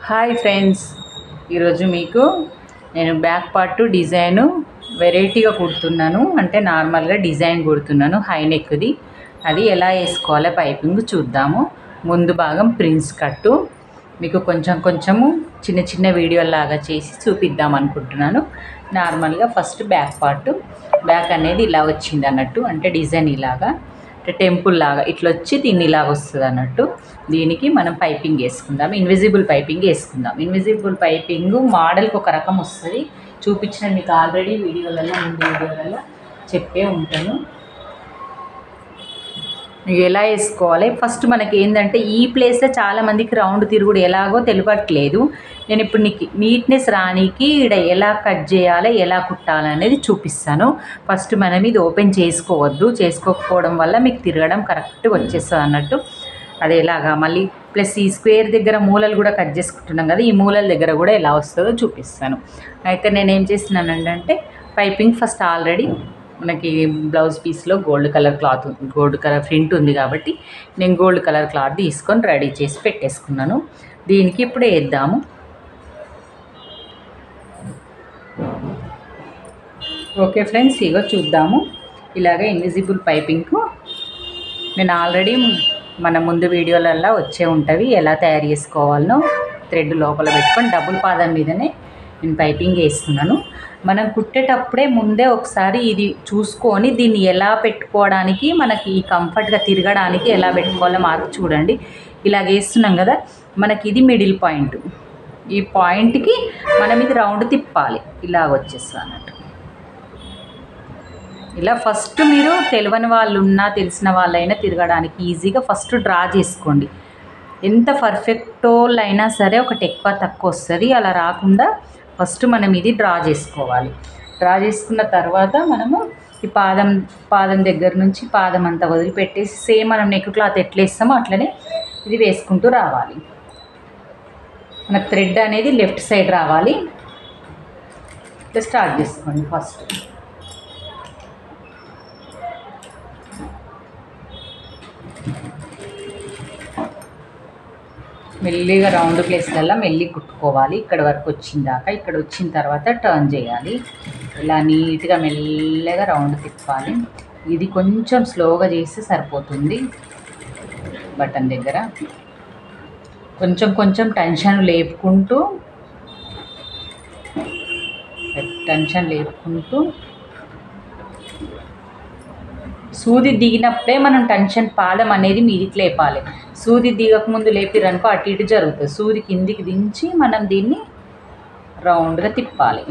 hi friends ఈరోజు మీకు నేను బ్యాక్ పార్ట్ డిజైను వెరైటీగా కుడుతున్నాను అంటే నార్మల్గా డిజైన్ కుడుతున్నాను హై నెక్ది అది ఎలా వేసుకోవాలో పైపింగ్ చూద్దాము ముందు భాగం ప్రిన్స్ కట్టు మీకు కొంచెం కొంచెము చిన్న చిన్న వీడియోలాగా చేసి చూపిద్దాం అనుకుంటున్నాను నార్మల్గా ఫస్ట్ బ్యాక్ పార్ట్ బ్యాక్ అనేది ఇలా వచ్చింది అన్నట్టు అంటే డిజైన్ ఇలాగా అంటే టెంపుల్ లాగా ఇట్లా వచ్చి దీన్ని ఇలాగ వస్తుంది అన్నట్టు దీనికి మనం పైపింగ్ వేసుకుందాం ఇన్విజిబుల్ పైపింగ్ వేసుకుందాం ఇన్విజిబుల్ పైపింగ్ మోడల్కి ఒక రకం వస్తుంది చూపించిన మీకు ఆల్రెడీ వీడియోలలో ముందు వీడియోలలో చెప్పే ఉంటాను మీకు ఎలా వేసుకోవాలి ఫస్ట్ మనకి ఏంటంటే ఈ ప్లేస్లో చాలా మందికి రౌండ్ తిరుగుడు ఎలాగో తెలియట్లేదు నేను ఇప్పుడు నీకు నీట్నెస్ రానికి ఇక్కడ ఎలా కట్ చేయాలి ఎలా కుట్టాలి అనేది చూపిస్తాను ఫస్ట్ మనం ఇది ఓపెన్ చేసుకోవద్దు చేసుకోకపోవడం వల్ల మీకు తిరగడం కరెక్ట్గా వచ్చేస్తుంది అన్నట్టు అది ఎలాగా మళ్ళీ ప్లస్ ఈ స్క్వేర్ దగ్గర మూలలు కూడా కట్ చేసుకుంటున్నాం కదా ఈ మూలల దగ్గర కూడా ఎలా వస్తుందో చూపిస్తాను అయితే నేను ఏం చేస్తున్నానంటే పైపింగ్ ఫస్ట్ ఆల్రెడీ మనకి బ్లౌజ్ పీస్లో gold colour cloth gold colour print ఉంది కాబట్టి నేను గోల్డ్ కలర్ క్లాత్ తీసుకొని రెడీ చేసి పెట్టేసుకున్నాను దీనికి ఇప్పుడు వేద్దాము ఓకే ఫ్రెండ్స్ ఇగో చూద్దాము ఇలాగ ఇన్విజిబుల్ పైపింగ్కు నేను ఆల్రెడీ మన ముందు వీడియోలల్లో వచ్చే ఉంటవి ఎలా తయారు చేసుకోవాలనో థ్రెడ్ లోపల పెట్టుకొని డబుల్ పాదం మీదనే నేను పైపింగ్ వేస్తున్నాను మనం కుట్టేటప్పుడే ముందే ఒకసారి ఇది చూసుకొని దీన్ని ఎలా పెట్టుకోవడానికి మనకి ఈ కంఫర్ట్గా తిరగడానికి ఎలా పెట్టుకోవాలో మార్క్ చూడండి ఇలాగ వేస్తున్నాం కదా మనకి ఇది మిడిల్ పాయింట్ ఈ పాయింట్కి మనం ఇది రౌండ్ తిప్పాలి ఇలాగ వచ్చేస్తుంది అన్నట్టు ఇలా ఫస్ట్ మీరు తెలియని వాళ్ళు ఉన్నా తెలిసిన వాళ్ళైనా తిరగడానికి ఈజీగా ఫస్ట్ డ్రా చేసుకోండి ఎంత పర్ఫెక్ట్ అయినా సరే ఒకటి ఎక్కువ తక్కువ వస్తుంది అలా రాకుండా ఫస్ట్ మనం ఇది డ్రా చేసుకోవాలి డ్రా చేసుకున్న తర్వాత మనము ఈ పాదం పాదం దగ్గర నుంచి పాదం అంతా వదిలిపెట్టేసి సేమ్ మనం నెక్ క్లాత్ ఎట్లా వేస్తామో అట్లనే ఇది వేసుకుంటూ రావాలి మన థ్రెడ్ అనేది లెఫ్ట్ సైడ్ రావాలి ఇట్లా స్టార్ట్ చేసుకోండి ఫస్ట్ మెల్లిగా రౌండ్ ప్లేస్లలో మెల్లి కుట్టుకోవాలి ఇక్కడ వరకు వచ్చిన దాకా ఇక్కడ వచ్చిన తర్వాత టర్న్ చేయాలి ఇలా నీట్గా మెల్లగా రౌండ్ తిప్పాలి ఇది కొంచెం స్లోగా చేస్తే సరిపోతుంది బటన్ దగ్గర కొంచెం కొంచెం టెన్షన్ లేపుకుంటూ టెన్షన్ లేపుకుంటూ సూది దిగినప్పుడే మనం టెన్షన్ పాదం అనేది మీదికి లేపాలి సూది దిగక ముందు లేపిరనుకో అటు ఇటు జరుగుతుంది సూది కిందికి దించి మనం దీన్ని రౌండ్గా తిప్పాలి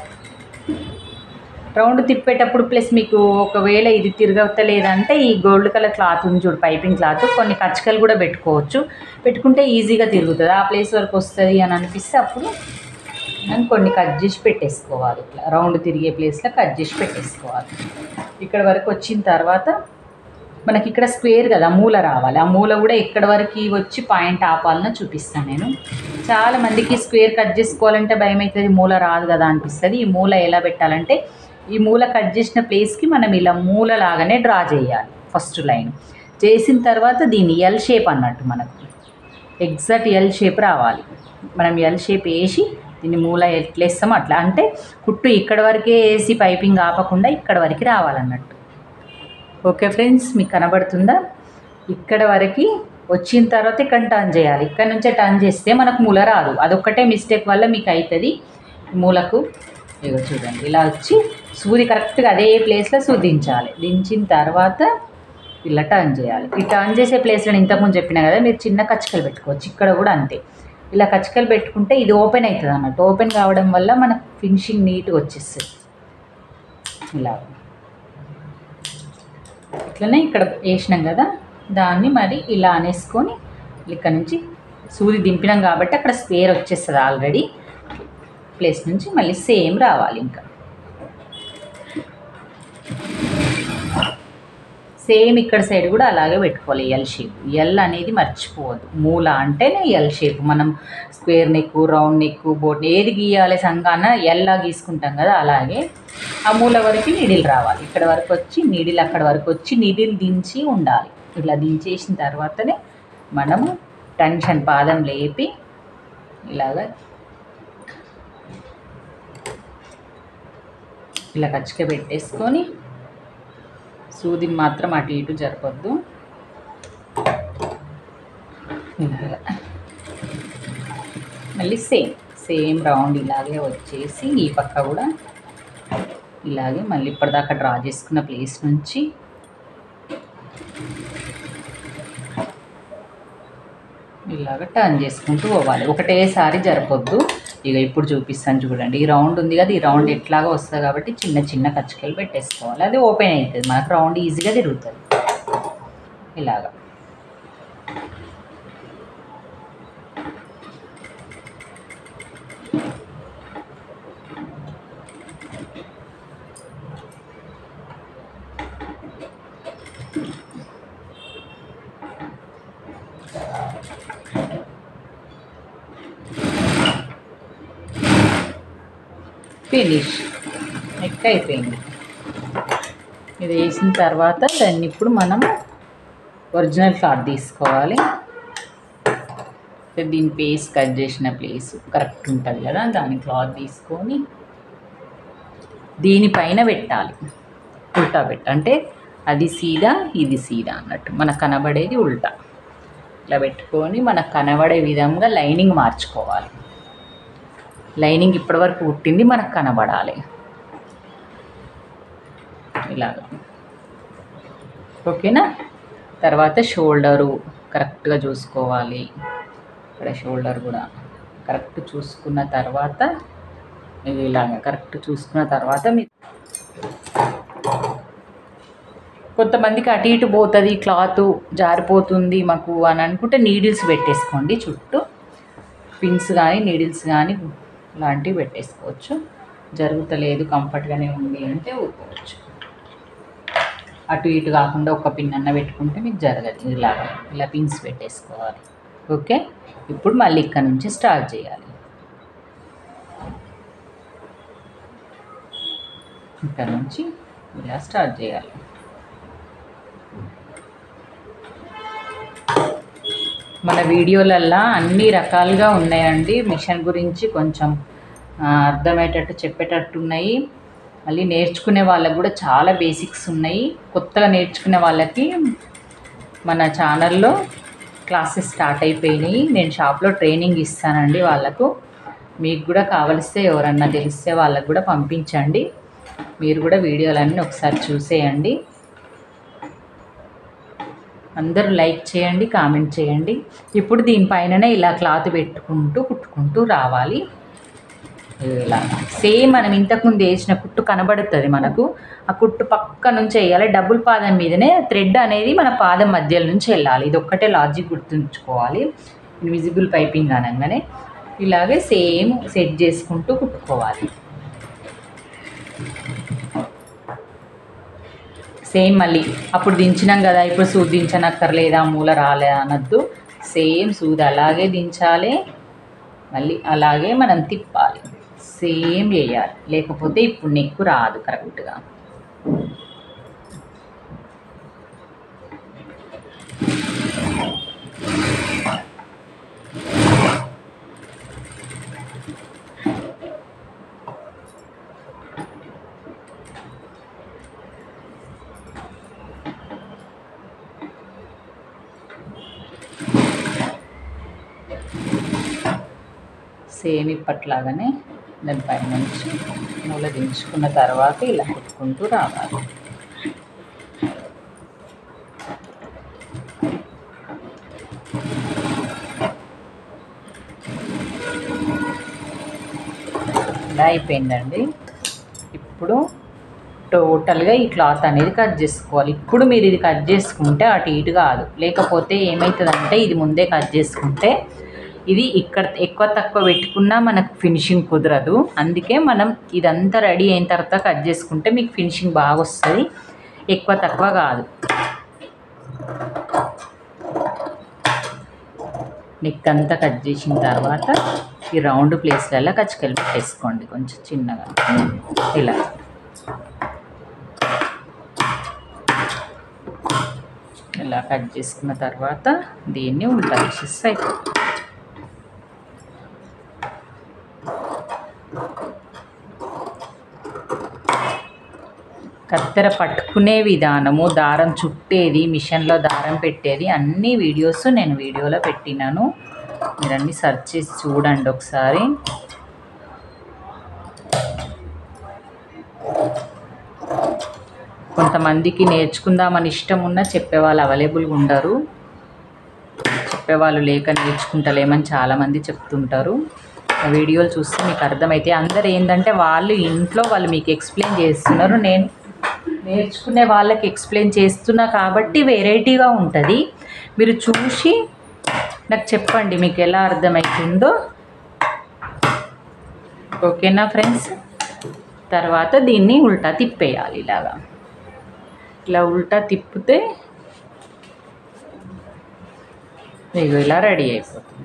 రౌండ్ తిప్పేటప్పుడు ప్లస్ మీకు ఒకవేళ ఇది తిరగలేదంటే ఈ గోల్డ్ కలర్ క్లాత్ ఉంది చూడు పైపింగ్ క్లాత్ కొన్ని కచ్చకలు కూడా పెట్టుకోవచ్చు పెట్టుకుంటే ఈజీగా తిరుగుతుంది ఆ ప్లేస్ వరకు వస్తుంది అని అనిపిస్తే అప్పుడు మనం కొన్ని కట్ చేసి పెట్టేసుకోవాలి ఇట్లా రౌండ్ తిరిగే ప్లేస్లో కట్ చేసి పెట్టేసుకోవాలి ఇక్కడ వరకు వచ్చిన తర్వాత మనకి ఇక్కడ స్క్వేర్ కదా మూల రావాలి ఆ మూల కూడా ఎక్కడి వరకు వచ్చి పాయింట్ ఆపాలనో చూపిస్తాను నేను చాలా మందికి స్క్వేర్ కట్ చేసుకోవాలంటే భయం అవుతుంది మూల రాదు కదా అనిపిస్తుంది ఈ మూల ఎలా పెట్టాలంటే ఈ మూల కట్ చేసిన ప్లేస్కి మనం ఇలా మూల లాగానే డ్రా చేయాలి ఫస్ట్ లైన్ చేసిన తర్వాత దీన్ని ఎల్ షేప్ అన్నట్టు మనకు ఎగ్జాక్ట్ ఎల్ షేప్ రావాలి మనం ఎల్ షేప్ వేసి దీన్ని మూల ఎట్లా వేస్తామో అట్లా అంటే కుట్టు ఇక్కడ వరకే వేసి పైపింగ్ ఆపకుండా ఇక్కడ వరకు రావాలన్నట్టు ఓకే ఫ్రెండ్స్ మీకు కనబడుతుందా ఇక్కడ వరకు వచ్చిన తర్వాత ఇక్కడ టర్న్ చేయాలి ఇక్కడ నుంచే టర్న్ చేస్తే మనకు మూల రాదు అదొక్కటే మిస్టేక్ వల్ల మీకు అవుతుంది మూలకు ఇగో చూడండి ఇలా వచ్చి సూది కరెక్ట్గా అదే ప్లేస్లో సూదించాలి దించిన తర్వాత ఇలా టర్న్ చేయాలి ఈ టర్న్ చేసే ప్లేస్లో ఇంతకుముందు చెప్పిన కదా మీరు చిన్న కచ్చికలు పెట్టుకోవచ్చు ఇక్కడ కూడా అంతే ఇలా కచ్చికలు పెట్టుకుంటే ఇది ఓపెన్ అవుతుంది అన్నట్టు ఓపెన్ కావడం వల్ల మనకు ఫినిషింగ్ నీట్గా వచ్చేస్తుంది ఇలా ఇట్లనే ఇక్కడ వేసినాం కదా దాన్ని మరి ఇలా అనేసుకొని ఇక్కడ నుంచి సూది దింపినాం కాబట్టి అక్కడ స్క్వేర్ వచ్చేస్తుంది ఆల్రెడీ ప్లేస్ నుంచి మళ్ళీ సేమ్ రావాలి ఇంకా సేమ్ ఇక్కడ సైడ్ కూడా అలాగే పెట్టుకోవాలి ఎల్ షేప్ ఎల్ అనేది మర్చిపోవద్దు మూల అంటేనే ఎల్ షేప్ మనం square neck round neck boat ఏది గీయాలి సంగాన ఎల్లా గీసుకుంటాం కదా అలాగే ఆ మూల వరకు నీడిల్ రావాలి ఇక్కడ వరకు వచ్చి నీడిల్ అక్కడ వరకు వచ్చి నీడిల్ దించి ఉండాలి ఇలా దించేసిన తర్వాతనే మనము టెన్షన్ పాదం లేపి ఇలాగా ఇలా కచ్చిక పెట్టేసుకొని సూదిని మాత్రం అటు ఇటు జరపొద్దు ఇలాగా మళ్ళీ సేమ్ సేమ్ రౌండ్ ఇలాగే వచ్చేసి ఈ పక్క కూడా ఇలాగే మళ్ళీ ఇప్పటిదాకా డ్రా చేసుకున్న ప్లేస్ నుంచి ఇలాగ టర్న్ చేసుకుంటూ పోవాలి ఒకటేసారి జరపొద్దు ఇక ఇప్పుడు చూపిస్తాను చూడండి ఈ రౌండ్ ఉంది కదా ఈ రౌండ్ ఎట్లాగా వస్తుంది కాబట్టి చిన్న చిన్న కచ్చికలు పెట్టేసుకోవాలి అది ఓపెన్ అవుతుంది మనకు రౌండ్ ఈజీగా తిరుగుతుంది ఇలాగా ఫినిష్ నెక్ అయిపోయింది ఇది వేసిన తర్వాత దాన్ని ఇప్పుడు మనం ఒరిజినల్ క్లాత్ తీసుకోవాలి దీని పేస్ కట్ చేసిన ప్లేస్ కరెక్ట్ ఉంటుంది కదా దాని క్లాత్ తీసుకొని దీనిపైన పెట్టాలి ఉల్టా పెట్ట అంటే అది సీదా ఇది సీదా అన్నట్టు మనకు కనబడేది ఉల్టా ఇట్లా పెట్టుకొని మనకు కనబడే విధంగా లైనింగ్ మార్చుకోవాలి లైనింగ్ ఇప్పటివరకు పుట్టింది మనకు కనబడాలి ఇలాగ ఓకేనా తర్వాత షోల్డరు కరెక్ట్గా చూసుకోవాలి ఇక్కడ షోల్డర్ కూడా కరెక్ట్ చూసుకున్న తర్వాత ఇది ఇలాగ కరెక్ట్ చూసుకున్న తర్వాత మీ కొంతమందికి అటు ఇటు పోతుంది క్లాత్ జారిపోతుంది మాకు అని అనుకుంటే నీడిల్స్ పెట్టేసుకోండి చుట్టూ పిన్స్ కానీ నీడిల్స్ కానీ లాంటివి పెట్టేసుకోవచ్చు జరుగుతలేదు కంఫర్ట్గానే ఉంది అంటే ఊరుకోవచ్చు అటు ఇటు కాకుండా ఒక పిన్ అన్న పెట్టుకుంటే మీకు జరగదు ఇలాగా ఇలా పిన్స్ పెట్టేసుకోవాలి ఓకే ఇప్పుడు మళ్ళీ ఇక్కడ నుంచి స్టార్ట్ చేయాలి ఇక్కడ నుంచి ఇలా స్టార్ట్ చేయాలి మన వీడియోలల్లో అన్ని రకాలుగా ఉన్నాయండి మిషన్ గురించి కొంచెం ఆ, అర్థమయ్యేటట్టు చెప్పేటట్టు ఉన్నాయి మళ్ళీ నేర్చుకునే వాళ్ళకి కూడా చాలా బేసిక్స్ ఉన్నాయి కొత్తగా నేర్చుకునే వాళ్ళకి మన ఛానల్లో క్లాసెస్ స్టార్ట్ అయిపోయినాయి నేను షాప్లో ట్రైనింగ్ ఇస్తానండి వాళ్ళకు మీకు కూడా కావలిస్తే ఎవరన్నా తెలిస్తే వాళ్ళకు కూడా పంపించండి మీరు కూడా వీడియోలన్నీ ఒకసారి చూసేయండి అందరూ లైక్ చేయండి కామెంట్ చేయండి ఇప్పుడు దీనిపైననే ఇలా క్లాత్ పెట్టుకుంటూ కుట్టుకుంటూ రావాలి ఇలా సేమ్ మనం ఇంతకుముందు వేసిన కుట్టు కనబడుతుంది మనకు ఆ కుట్టు పక్క నుంచి వేయాలి డబుల్ పాదం మీదనే థ్రెడ్ అనేది మన పాదం మధ్యలో నుంచి వెళ్ళాలి ఇది ఒక్కటే లాజిక్ గుర్తుంచుకోవాలి ఇన్విజిబుల్ పైపింగ్ అనగానే ఇలాగే సేమ్ సెట్ చేసుకుంటూ కుట్టుకోవాలి సేమ్ మళ్ళీ అప్పుడు దించినాం కదా ఇప్పుడు సూది దించనక్కర్లేదా మూల రాలే అనొద్దు సేమ్ సూది అలాగే దించాలి మళ్ళీ అలాగే మనం తిప్పాలి సేమ్ చేయాలి లేకపోతే ఇప్పుడు నెక్కు రాదు కరెక్ట్గా సేమ్ ఇప్పట్లాగానే దానిపై నుంచి మూల దించుకున్న తర్వాత ఇలా కుట్టుకుంటూ రావాలి ఇలా అయిపోయిందండి ఇప్పుడు టోటల్గా ఈ క్లాత్ అనేది కట్ చేసుకోవాలి ఇప్పుడు మీరు ఇది కట్ చేసుకుంటే అటు ఇటు కాదు లేకపోతే ఏమవుతుందంటే ఇది ముందే కట్ చేసుకుంటే ఇది ఇక్కడ ఎక్కువ తక్కువ పెట్టుకున్నా మనకు ఫినిషింగ్ కుదరదు అందుకే మనం ఇదంతా రెడీ అయిన తర్వాత కట్ చేసుకుంటే మీకు ఫినిషింగ్ బాగా వస్తుంది ఎక్కువ తక్కువ కాదు నెక్ అంతా కట్ చేసిన తర్వాత ఈ రౌండ్ ప్లేస్లలో కచ్చికలు పెట్టేసుకోండి కొంచెం చిన్నగా ఇలా ఇలా కట్ చేసుకున్న తర్వాత దీన్ని ఉల్టా తీసేస్తే అయిపోతుంది కత్తెర పట్టుకునే విధానము దారం చుట్టేది మిషన్లో దారం పెట్టేది అన్ని వీడియోస్ నేను వీడియోలో పెట్టినాను మీరు అన్నీ సెర్చ్ చేసి చూడండి ఒకసారి కొంతమందికి నేర్చుకుందామని ఇష్టం ఉన్నా చెప్పేవాళ్ళు అవైలబుల్గా ఉండరు చెప్పేవాళ్ళు లేక నేర్చుకుంటలేమని చాలామంది చెప్తుంటారు ఆ వీడియోలు చూస్తే మీకు అర్థమైతే అందరు ఏంటంటే వాళ్ళు ఇంట్లో వాళ్ళు మీకు ఎక్స్ప్లెయిన్ చేస్తున్నారు నేను నేర్చుకునే వాళ్ళకి ఎక్స్ప్లెయిన్ చేస్తున్నా కాబట్టి వెరైటీగా ఉంటుంది మీరు చూసి నాకు చెప్పండి మీకు ఎలా అర్థమవుతుందో ఓకేనా ఫ్రెండ్స్ తర్వాత దీన్ని ఉల్టా తిప్పేయాలి ఇలాగా ఇట్లా ఉల్టా తిప్పితే ఇగో ఇలా రెడీ అయిపోతుంది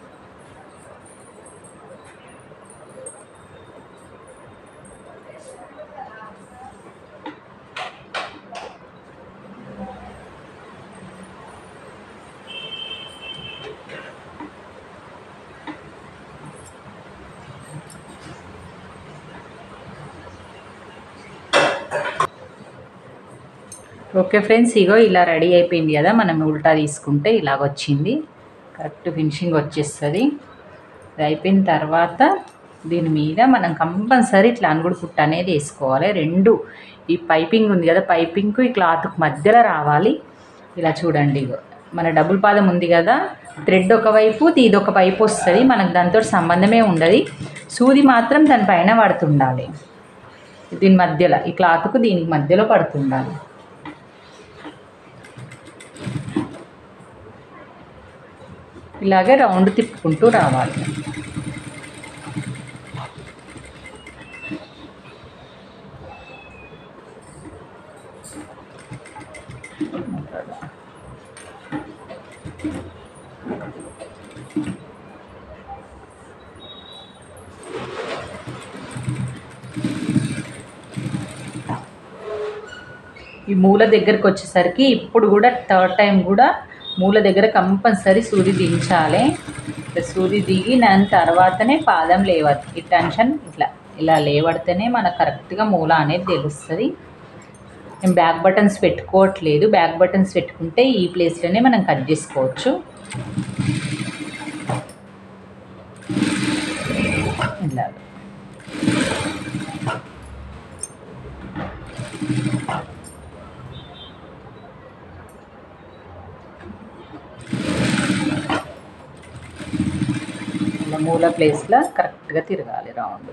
ఓకే ఫ్రెండ్స్ ఇగో ఇలా రెడీ అయిపోయింది కదా మనం ఉల్టా తీసుకుంటే ఇలాగ వచ్చింది కరెక్ట్ ఫినిషింగ్ వచ్చేస్తుంది ఇది అయిపోయిన తర్వాత దీని మీద మనం కంపల్సరీ ఇట్లా అనుగుడు పుట్ట అనేది వేసుకోవాలి రెండు ఈ పైపింగ్ ఉంది కదా పైపింగ్ ఈ క్లాత్కి మధ్యలో రావాలి ఇలా చూడండి ఇగో మన డబుల్ పాదం ఉంది కదా థ్రెడ్ ఒకవైపు ఇది ఒక వైపు వస్తుంది మనకు దాంతో సంబంధమే ఉండదు సూది మాత్రం దానిపైన పడుతుండాలి దీని మధ్యలో ఈ క్లాత్కు దీనికి మధ్యలో పడుతుండాలి ఇలాగే రౌండ్ తిప్పుకుంటూ రావాలి ఈ మూల దగ్గరకు వచ్చేసరికి ఇప్పుడు కూడా థర్డ్ టైం కూడా మూల దగ్గర కంపల్సరీ సూది దించాలి ఇట్లా సూది దిగి దాని తర్వాతనే పాదం లేవదు ఈ టెన్షన్ ఇట్లా ఇలా లేవడితేనే మనకు కరెక్ట్గా మూల అనేది తెలుస్తుంది నేను బ్యాక్ బటన్స్ పెట్టుకోవట్లేదు బ్యాక్ బటన్స్ పెట్టుకుంటే ఈ ప్లేస్లోనే మనం కట్ చేసుకోవచ్చు ఇలాగ ఇలా మూల ప్లేస్లో కరెక్ట్గా తిరగాలి రౌండ్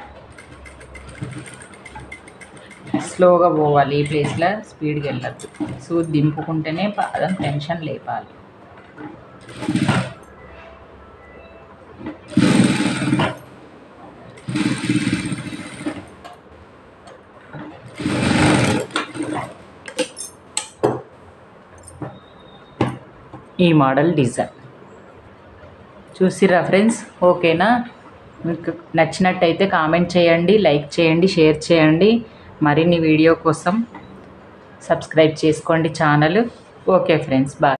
స్లోగా పోవాలి ఈ ప్లేస్లో స్పీడ్గా వెళ్ళద్దు సూది దింపుకుంటేనే పాదం టెన్షన్ లేపాలి ఈ మోడల్ డిజైన్ చూసిరా ఫ్రెండ్స్ ఓకేనా మీకు నచ్చినట్టయితే కామెంట్ చేయండి లైక్ చేయండి షేర్ చేయండి మరిన్ని వీడియో కోసం సబ్స్క్రైబ్ చేసుకోండి ఛానల్ ఓకే ఫ్రెండ్స్ బాయ్